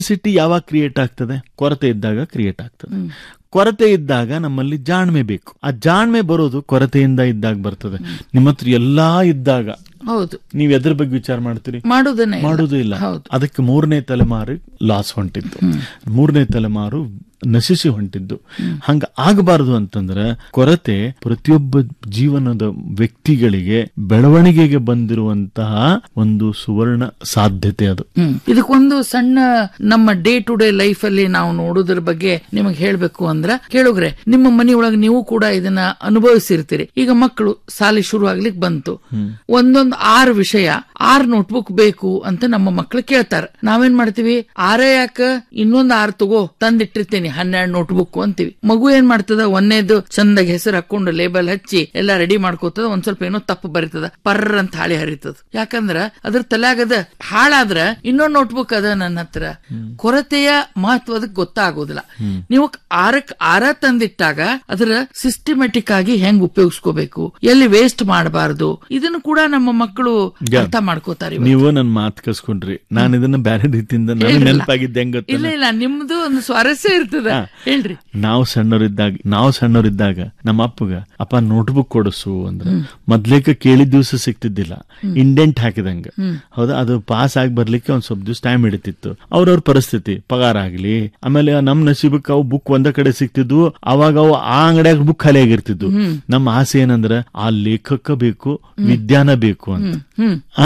City ಯಾವಾಗ create ಆಗ್ತದೆ ಕೊರತೆ ಇದ್ದಾಗ ಕ್ರಿಯೇಟ್ ಆಗ್ತದೆ ಕೊರತೆ ಇದ್ದಾಗ ನಮ್ಮಲ್ಲಿ ಜಾಣ್ಮೆ ಬೇಕು ಆ ಜಾಣ್ಮೆ ಬರೋದು ಕೊರತೆಯಿಂದ ಇದ್ದಾಗ ಬರ್ತದೆ ನಿಮ್ಮ ಹತ್ರ ಎಲ್ಲಾ ಇದ್ದಾಗ ಹೌದು ನೀವ್ ಎದ್ರ ಬಗ್ಗೆ ವಿಚಾರ ಮಾಡ್ತೀರಿ ಮಾಡುವುದನ್ನೇ ಇಲ್ಲ. ಮಾಡುವುದೂ ಇಲ್ಲ ಹೌದು ಅದಕ್ಕೆ ಮೂರನೇ ತಲೆಮಾರು ಲಾಸ್ ಹೊಂಟಿದ್ದು ಮೂರನೇ ತಲೆಮಾರು ನಶಿಸಿ ಹೊಂಟಿದ್ದು ಹಂಗ ಆಗಬಾರದು ಅಂತಂದ್ರೆ ಕೊರತೆ ಪ್ರತಿಯೊಬ್ಬ ಜೀವನದ ವ್ಯಕ್ತಿಗಳಿಗೆ ಬೆಳವಣಿಗೆಗೆ ಬಂದಿರುವಂತಹ ಒಂದು ಸುವರ್ಣ ಸಾಧ್ಯತೆ ಅದು ಹ್ಮ್ ಇದಕ್ಕೊಂದು ಸಣ್ಣ ನಮ್ಮ ಡೇ ಟು ಡೇ ಲೈಫ್ ಅಲ್ಲಿ ನಾವು ನೋಡೋದ್ರ ಬಗ್ಗೆ ನಿಮಗೆ ಹೇಳ್ಬೇಕು ಅಂದ್ರ ಕೇಳುಗ್ರೆ ನಿಮ್ಮ ಮನೆಯೊಳಗೆ ನೀವು ಕೂಡ ಇದನ್ನ ಅನುಭವಿಸಿರ್ತೀರಿ ಈಗ ಮಕ್ಕಳು ಶಾಲೆ ಶುರು ಆಗ್ಲಿಕ್ಕೆ ಬಂತು ಒಂದೊಂದು ಆರು ವಿಷಯ ಆರ್ ನೋಟ್ಬುಕ್ ಬೇಕು ಅಂತ ನಮ್ಮ ಮಕ್ಕಳು ಕೇಳ್ತಾರ ನಾವೇನ್ ಮಾಡ್ತೀವಿ ಆರೇ ಯಾಕ ಇನ್ನೊಂದ್ ಆರ್ ತಗೋ ತಂದಿಟ್ಟಿರ್ತೀನಿ ಹನ್ನೆರಡು ನೋಟ್ಬುಕ್ ಅಂತೀವಿ ಮಗು ಏನ್ ಮಾಡ್ತದ ಒಂದೇದು ಚಂದಾಗಿ ಹೆಸರು ಹಾಕೊಂಡು ಲೇಬಲ್ ಹಚ್ಚಿ ಎಲ್ಲ ರೆಡಿ ಮಾಡ್ಕೋತದ ಒಂದ್ ಸ್ವಲ್ಪ ಏನೋ ತಪ್ಪು ಬರೀತದ ಪರ್ರ ಅಂತ ಹಾಳಿ ಹರಿತದ ಯಾಕಂದ್ರ ಅದ್ರ ತಲ್ಯಾಗದ ಹಾಳಾದ್ರ ಇನ್ನೊಂದ್ ನೋಟ್ಬುಕ್ ಅದ ನನ್ನ ಹತ್ರ ಕೊರತೆಯ ಮಹತ್ವದ ಗೊತ್ತಾಗೋದಿಲ್ಲ ನೀವು ಆರಕ್ ಆರ ತಂದಿಟ್ಟಾಗ ಅದರ ಸಿಸ್ಟಮೆಟಿಕ್ ಆಗಿ ಹೆಂಗ್ ಉಪಯೋಗಿಸ್ಕೋಬೇಕು ಎಲ್ಲಿ ವೇಸ್ಟ್ ಮಾಡಬಾರದು ಇದನ್ನು ಕೂಡ ನಮ್ಮ ಮಕ್ಕಳು ಅರ್ಥ ಮಾಡ್ಕೋತಾರೆ ಇವತ್ತು. ನೀವು ನನ್ ಮಾತು ಕಸ್ಕೊಂಡ್ರಿ ನಾನು ಇದನ್ನ ಬೇರೆ ರೀತಿಯಿಂದ ನನಗೆ ಹೇಳ್ರಲ್ಲ. ನೆನಪಾಗಿದ್ದೆ ಹೆಂಗ್ ಗೊತ್ತಾ? ಇಲ್ಲ ಇಲ್ಲ ನಿಮ್ದು ಒಂದು ಸ್ವಾರಸ್ಯ ಇರ್ತದ ಹೇಳ್ರಿ ನಾವು ಸಣ್ಣವರಿದ್ದಾಗ ನಾವು ಸಣ್ಣವರಿದ್ದಾಗ ನಮ್ಮ ಅಪ್ಪಗ ಅಪ್ಪ ನೋಟ್ಬುಕ್ ಕೊಡಿಸು ಅಂದ್ರೆ ಮೊದ್ಲೇಕ ಕೇಳಿದ ದಿವಸ ಸಿಗ್ತಿದ್ದಿಲ್ಲ ಇಂಡೆಂಟ್ ಹಾಕಿದಂಗ ಹೌದಾ ಅದು ಪಾಸ್ ಆಗಿ ಬರ್ಲಿಕ್ಕೆ ಒಂದ್ ಸ್ವಲ್ಪ ದಿವಸ ಟೈಮ್ ಹಿಡಿತಿತ್ತು ಅವ್ರವ್ರ ಪರಿಸ್ಥಿತಿ ಪಗಾರ ಆಗ್ಲಿ ಆಮೇಲೆ ನಮ್ ನಸೀಬಕ್ ಅವು ಬುಕ್ ಒಂದ ಕಡೆ ಸಿಗ್ತಿದ್ವು ಅವಾಗ ಅವು ಆ ಅಂಗಡಿಯಾಗ ಬುಕ್ ಖಾಲಿ ಆಗಿರ್ತಿದ್ವು ನಮ್ಮ ಆಸೆ ಏನಂದ್ರ ಆ ಲೇಖಕ ಬೇಕು ವಿಜ್ಞಾನ ಬೇಕು ಅಂತ ಹ್ಮ್ ಆ.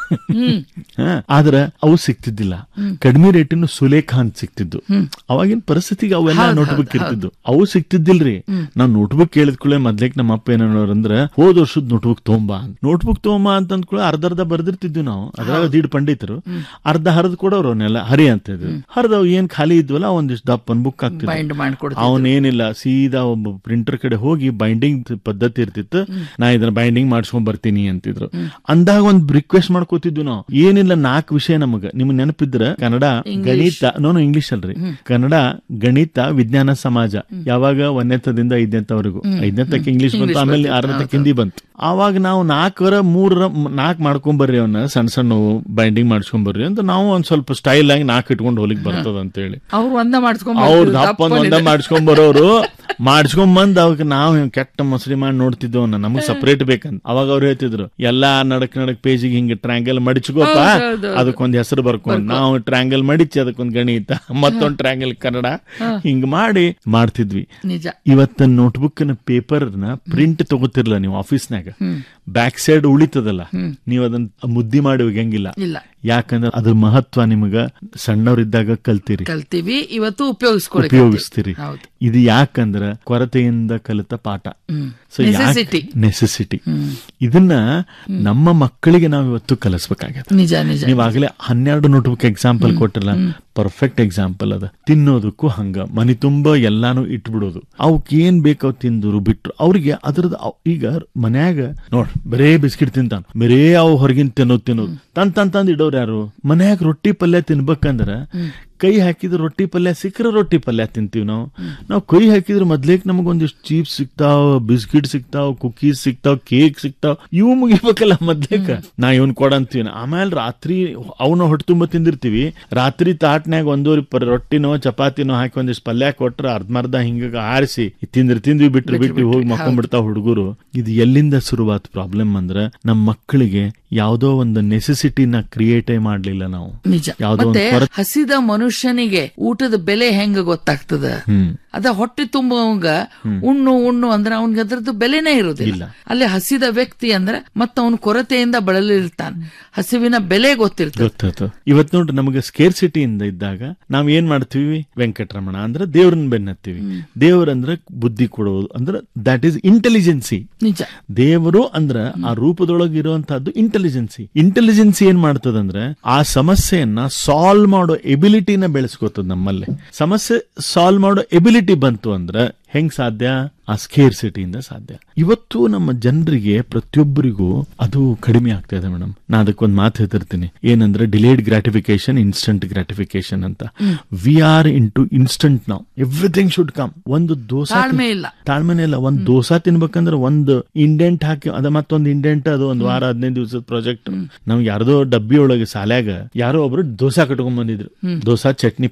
ಆ, ಆದ್ರ ಅವು ಸಿಗ್ತಿದ್ದಿಲ್ಲ ಕಡಿಮೆ ರೇಟಿನ ಸುಲೇಖ ಅಂತ ಸಿಗ್ತಿದ್ದು ಅವಾಗಿನ ಪರಿಸ್ಥಿತಿಗೆ ಅವೆಲ್ಲ ಹೌದ್ ನೋಟ್ಬುಕ್ ಹೌದ್ ಇರ್ತಿದ್ದು ಅವು ಸಿಗ್ತಿದ್ದಿಲ್ರಿ ನಾವ್ ನೋಟ್ಬುಕ್ ಕೇಳಿದ ಕೂಡಲೇ ಮೊದ್ಲೇಕ್ ನಮ್ಮ ಅಪ್ಪ ಏನಂದ್ರ ಹೋದ ವರ್ಷದ ನೋಟ್ಬುಕ್ ತೊಗೊಂಬಾ ನೋಟ್ಬುಕ್ ತೊಗೊಂಬಾ ಅಂತ ಅಂದ್ಕೂಡ ಅರ್ಧ ಅರ್ಧ ಬರ್ದಿರ್ತಿದ್ವಿ ನಾವು ಅದ್ರಾಗ ದೀಡ್ ಪಂಡಿತರು ಅರ್ಧ ಹರಿದ್ ಕೊಡೋರು ಅವನ್ನೆಲ್ಲ ಹರಿ ಅಂತ ಇದ್ವಿ ಹರಿದವ್ ಏನ್ ಖಾಲಿ ಇದ್ವಲ್ಲ ಒಂದಿಷ್ಟು ದಪ್ಪನ್ ಬುಕ್ ಆಗ್ತಿದ್ವು ಬೈಂಡ್ ಮಾಡ್ಕೊಡ್ತೀವಿ ಅವನೇನಿಲ್ಲ ಸೀದಾ ಒಬ್ಬ ಪ್ರಿಂಟರ್ ಕಡೆ ಹೋಗಿ ಬೈಂಡಿಂಗ್ ಪದ್ಧತಿ ಇರ್ತಿತ್ತು ನಾ ಇದನ್ನ ಬೈಂಡಿಂಗ್ ಮಾಡ್ಸ್ಕೊಂಡ್ ಬರ್ತೀನಿ ಅಂತಿದ್ರು ಅಂದಾಗ ಒಂದ್ ರಿಕ್ವೆಸ್ಟ್ ಮಾಡ್ಕೋತಿದ್ವಿ ನಾವು ಏನಿಲ್ಲ ನಾಲ್ಕು ವಿಷಯ ನಮಗ ನಿಮ್ಗೆ ನೆನಪಿದ್ರ ಕನ್ನಡ ಗಣಿತ ನೋನು ಇಂಗ್ಲಿಷ್ ಅಲ್ರಿ ಕನ್ನಡ ಗಣಿತ ವಿಜ್ಞಾನ ಸಮಾಜ ಯಾವಾಗ ಒಂದನೇತದಿಂದ ಐದನೇತವರೆಗೂ ಐದನೇತಕ್ಕೆ ಇಂಗ್ಲಿಷ್ ಬಂತು ಆಮೇಲೆ ಆರನೇತಕ್ಕೆ ಹಿಂದಿ ಬಂತು ಆವಾಗ ನಾವು ನಾಲ್ಕರ ಮೂರರ ನಾಲ್ಕು ಮಾಡ್ಕೊಂಡ್ ಬರ್ರಿ ಅವನ್ನ ಸಣ್ಣ ಸಣ್ಣ ಬೈಂಡಿಂಗ್ ಮಾಡ್ಸ್ಕೊಂಡ್ ಬರ್ರಿ ಅಂತ ನಾವು ಒಂದ್ ಸ್ವಲ್ಪ ಸ್ಟೈಲ್ ಆಗಿ ನಾಲ್ಕು ಇಟ್ಕೊಂಡು ಹೋಲಿಕ್ ಬರ್ತದ ಅಂತ ಹೇಳಿ ಅವ್ರು ಒಂದ ಮಾಡ್ಸ್ಕೊಂಡ್ ಅವ್ರ ದಪ್ಪ ಒಂದ್ ಒಂದ ಮಾಡ್ಸ್ಕೊಂಡ್ ಬರೋರು ಮಾಡ್ಸ್ಕೊಂಡ್ ಬಂದ್ ಅವಾಗ ನಾವು ಕೆಟ್ಟ ಮೊಸರಿ ಮಾಡಿ ನೋಡ್ತಿದ್ವು ಅವ್ನ ನಮಗ್ ಸಪರೇಟ್ ಬೇಕಂತ ಅವಾಗ ಅವ್ರು ಹೇಳ್ತಿದ್ರು ಎಲ್ಲಾ ನಡಕ್ ನಡಕ್ ಪೇಜಿಗೆ ಹಿಂಗ ಟ್ರ್ಯಾಂಗಲ್ ಮಡಿಚ್ಕೋಪ ಹೌದ್ ಹೌದ್ ಹೌದ್. ಅದಕ್ಕೊಂದ್ ಹೆಸರು ಬರ್ಕೊಂಡ್ ನಾವು ಟ್ರ್ಯಾಂಗಲ್ ಮಡಿಚಿ ಅದಕ್ಕೊಂದ್ ಗಣಿತ ಮತ್ತೊಂದ್ ಟ್ರ್ಯಾಂಗಲ್ ಕನ್ನಡ ಹಿಂಗ್ ಮಾಡಿ ಮಾಡ್ತಿದ್ವಿ ನಿಜ ಇವತ್ತ ನೋಟ್ಬುಕ್ ನ ಪೇಪರ್ ನ ಪ್ರಿಂಟ್ ತಗೋತಿರ್ಲ ನೀವು ಆಫೀಸ್ನಾಗ ಬ್ಯಾಕ್ ಸೈಡ್ ಉಳಿತದಲ್ಲ ನೀವು ಅದನ್ನ ಮುದ್ದಿ ಮಾಡಿ ಒಗ್ಯಂಗಿಲ್ಲ ಇಲ್ಲ ಯಾಕಂದ್ರೆ ಅದ್ರ ಮಹತ್ವ ನಿಮಗ ಸಣ್ಣವರಿದ್ದಾಗ ಕಲ್ತೀರಿ ಕಲ್ತೀವಿ ಇವತ್ತು ಉಪಯೋಗಿಸ್ಕೊಳಕ್ಕೆ ಉಪಯೋಗಿಸ್ತೀರಿ ಹೌದು ಇದು ಯಾಕಂದ್ರ ಕೊರತೆಯಿಂದ ಕಲಿತ ಪಾಠ ಹ್ಮ್. So Necessity. ನೆಸೆಸಿಟಿ ಇದನ್ನ ನಮ್ಮ ಮಕ್ಕಳಿಗೆ ನಾವು ಇವತ್ತು ಕಲಿಸ್ಬೇಕಾಗ್ಯದ ನಿಜ ನಿಜ ನೀವಾಗಲೇ ಹನ್ನೆರಡು ನೋಟ್ಬುಕ್ ಎಕ್ಸಾಂಪಲ್ ಕೊಟ್ಟಿಲ್ಲ ಪರ್ಫೆಕ್ಟ್ ಎಕ್ಸಾಂಪಲ್ ಅದ ತಿನ್ನೋದಕ್ಕೂ ಹಂಗ ಮನಿ ತುಂಬ ಎಲ್ಲಾನು ಇಟ್ಬಿಡೋದು ಅವಕ್ ಏನ್ ಬೇಕು ಅವ್ ತಿಂದ್ರು ಬಿಟ್ರು ಅವ್ರಿಗೆ ಅದ್ರದ್ದು ಅವ್- ಈಗ ಮನ್ಯಾಗ ನೋಡ್ ಬರೇ ಬಿಸ್ಕಿಟ್ ತಿಂತಾನ ಬರೇ ಅವ್ ಹೊರಗಿನ ತಿನ್ನೋದು ತಿನ್ನೋದು ತಂದ್ ತಂದ್ ತಂದ್ ಇಡೋರು ಯಾರು ಮನ್ಯಾಗ ರೊಟ್ಟಿ ಪಲ್ಯ ತಿನ್ಬೇಕಂದ್ರ ಕೈ ಹಾಕಿದ್ರೆ ರೊಟ್ಟಿ ಪಲ್ಯ ಸಿಕ್ಕರೆ ರೊಟ್ಟಿ ಪಲ್ಯ ತಿಂತೀವಿ ನಾವು ನಾವು ಕೈ ಹಾಕಿದ್ರೆ ಮೊದ್ಲೇಕ್ ನಮಗೊಂದಿಷ್ಟು ಚೀಪ್ಸ್ ಸಿಗ್ತಾವ ಬಿಸ್ಕಿಟ್ ಸಿಗ್ತಾವ ಕುಕೀಸ್ ಸಿಗ್ತಾವ ಕೇಕ್ ಸಿಗ್ತಾವ ಇವು ಮುಗಿಬೇಕಲ್ಲ ಮೊದ್ಲೇಕ ನಾ ಇವನ್ ಕೊಡಂತೀವಿ ಆಮೇಲೆ ರಾತ್ರಿ ಅವನ ಹೊಟ್ಟೆ ತುಂಬ ತಿಂದಿರ್ತೀವಿ ರಾತ್ರಿ ತಾಟ್ನ್ಯಾಗ ಒಂದೂವರೆ ಪರ್ ರೊಟ್ಟಿನೋ ಚಪಾತಿನೋ ಹಾಕಿ ಒಂದಿಷ್ಟು ಪಲ್ಯ ಕೊಟ್ರ ಅರ್ಧಮರ್ಧ ಹಿಂಗ ಆರಿಸಿ ತಿಂದ್ರ ತಿಂದ್ವಿ ಬಿಟ್ರು ಬಿಟ್ಟು ಹೋಗಿ ಮಕ್ಕೊಂಡ್ಬಿಡ್ತಾವ ಹುಡುಗರು ಇದು ಎಲ್ಲಿಂದ ಶುರುವಾತ್ ಪ್ರಾಬ್ಲಮ್ ಅಂದ್ರ ನಮ್ಮ ಮಕ್ಕಳಿಗೆ ಯಾವ್ದೋ ಒಂದು ನೆಸೆಸಿಟಿನ ಕ್ರಿಯೇಟೇ ಮಾಡ್ಲಿಲ್ಲ ನಾವು ನಿಜ ಯಾವ್ದೋ ಒಂದ್ ಮತ್ತೆ ಕೊರತೆ- ಹಸಿದ ಮನುಷ್ಯನಿಗೆ ಊಟದ ಬೆಲೆ ಹೆಂಗ ಗೊತ್ತಾಗ್ತದ ಹ್ಮ್ ಅದ ಹೊಟ್ಟೆ ತುಂಬುವಂಗ ಉಣ್ಣು ಉಣ್ಣು ಅಂದ್ರೆ ಅವನ್ಗೆ ಅದ್ರದ್ದು ಬೆಲೆನೇ ಇರುದಿಲ್ಲ ಇಲ್ಲ. ಅಲ್ಲಿ ಹಸಿದ ವ್ಯಕ್ತಿ ಅಂದ್ರೆ ಮತ್ತ ಅವನು ಕೊರತೆಯಿಂದ ಬಳಲಿರ್ತಾನೆ ಹಸಿವಿನ ಬೆಲೆ ಗೊತ್ತಿರ್ತದೆ ಗೊತ್ತಾಯ್ತು ಇವತ್ ನೋಡ್ರಿ ನಮಗೆ ಸ್ಕೇರ್ ಸಿಟಿಯಿಂದ ಇದ್ದಾಗ ನಾವ್ ಏನ್ ಮಾಡ್ತೀವಿ ವೆಂಕಟರಮಣ ಅಂದ್ರೆ ದೇವ್ರನ್ನ ಬೆನ್ನತ್ತೀವಿ ದೇವ್ರಂದ್ರ ಬುದ್ಧಿ ಕೊಡೋದು ಅಂದ್ರೆ ದಟ್ ಈಸ್ ಇಂಟೆಲಿಜೆನ್ಸಿ ನಿಜ ದೇವರು ಅಂದ್ರ ಆ ರೂಪದೊಳಗೆ ಇರುವಂತಹದ್ದು ಇಂಟೆಲಿಜೆನ್ಸಿ ಇಂಟೆಲಿಜೆನ್ಸಿ ಏನ್ ಮಾಡ್ತದಂದ್ರೆ ಆ ಸಮಸ್ಯೆಯನ್ನ ಸಾಲ್ವ್ ಮಾಡೋ ಎಬಿಲಿಟಿನ ಬೆಳೆಸ್ಕೋತದ ನಮ್ಮಲ್ಲಿ ಸಮಸ್ಯೆ ಸಾಲ್ವ್ ಮಾಡೋ ಎಬಿಲಿಟಿ ಫೆಸಿಲಿಟಿ ಬಂತು ಅಂದ್ರೆ ಹೆಂಗ್ ಸಾಧ್ಯ ಆ ಸ್ಕೇರ್ ಸಿಟಿಯಿಂದ ಸಾಧ್ಯ ಇವತ್ತು ನಮ್ಮ ಜನರಿಗೆ ಪ್ರತಿಯೊಬ್ಬರಿಗೂ ಅದು ಕಡಿಮೆ ಆಗ್ತಾ ಇದೆ ಮೇಡಮ್ ನಾ ಅದಕ್ಕೊಂದು ಮಾತು ಹೇಳ್ತಿರ್ತೀನಿ ಏನಂದ್ರೆ ಡಿಲೇಡ್ ಗ್ರಾಟಿಫಿಕೇಶನ್ ಇನ್ಸ್ಟಂಟ್ ಗ್ರಾಟಿಫಿಕೇಶನ್ ಅಂತ we are into instant ನಾವು ಎವ್ರಿಥಿಂಗ್ ಶುಡ್ ಕಮ್ ಒಂದು ದೋಸೆ ತಾಳ್ಮೆ ಇಲ್ಲ ತಾಳ್ಮೆನೇ ಇಲ್ಲ ಒಂದ್ ದೋಸಾ ತಿನ್ಬೇಕಂದ್ರೆ ಒಂದು ಇಂಡೆಂಟ್ ಹಾಕಿ ಅದ ಮತ್ತೊಂದು ಇಂಡೆಂಟ್ ಅದು ಒಂದ್ ವಾರ ಹದಿನೈದು ದಿವಸದ ಪ್ರಾಜೆಕ್ಟ್ ನಮ್ಗೆ ಯಾರ್ದೋ ಡಬ್ಬಿ ಒಳಗೆ ಸಾಲ್ಯಾಗ ಯಾರೋ ಒಬ್ರು ದೋಸಾ ಕಟ್ಕೊಂಡ್ ಬಂದಿದ್ರು ದೋಸಾ ಚಟ್ನಿ